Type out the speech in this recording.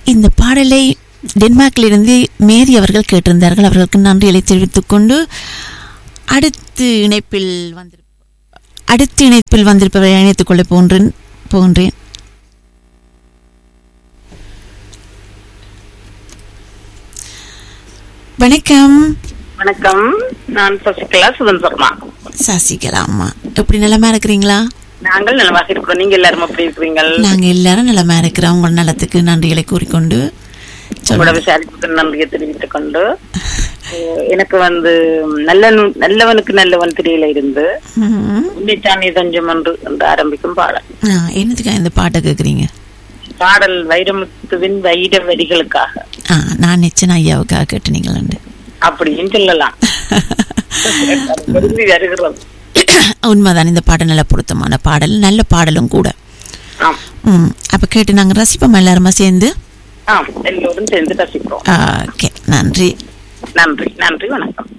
இந்த பாடலை டென்மார்க்கிலிருந்து மேரி அவர்கள் கேட்டிருந்தார்கள் அவர்களுக்கு நன்றிகளை தெரிவித்துக் கொண்டு அடுத்து இணைப்பில் வந்திரு அடுத்த இணைப்பில் வந்திருப்பவரை இணைத்துக் கொள்ள போன்றேன் போகின்றேன் வணக்கம் வணக்கம் நான் சசிகலா சுதந்திரமா சசிகலா அம்மா எப்படி நலமா இருக்கிறீங்களா நாங்கள் நலமாக இருக்கிறோம் நீங்க எல்லாரும் எப்படி இருக்கிறீங்கள் நாங்க எல்லாரும் நலமா இருக்கிறோம் உங்கள் நலத்துக்கு நன்றிகளை கூறிக்கொண்டு உங்களோட சொல்லுங்க விசாரிப்புக்கு நன்றியை தெரிவித்துக் கொண்டு அஹ், எனக்கு வந்து நல்ல நல்லவனுக்கு நல்லவன் திரையில இருந்து ம்ஹும். உன்னைத்தானே தஞ்சம் என்று என்று ஆரம்பிக்கும் பாடல் ஆ, என்னத்துக்கா இந்த பாட்டை கேட்குறீங்க பாடல் வைரமுத்துவின் வைர வரிகளுக்காக ஆ நான் நிச்சயம் ஐயாவுக்காக கேட்டுனீங்களண்டு அப்படின்னு சொல்லலாம் அது பொருந்தி வருகிறது உண்மைதான் இந்த பாடல் நல்ல பொருத்தமான பாடல் நல்ல பாடலும் கூட ஆம் ம் அப்போ கேட்டு நாங்கள் ரசிப்போம் எல்லாருமா சேர்ந்து ஆம் எல்லோரும் சேர்ந்து ரசிப்போம் ஓகே நன்றி நன்றி நன்றி வணக்கம்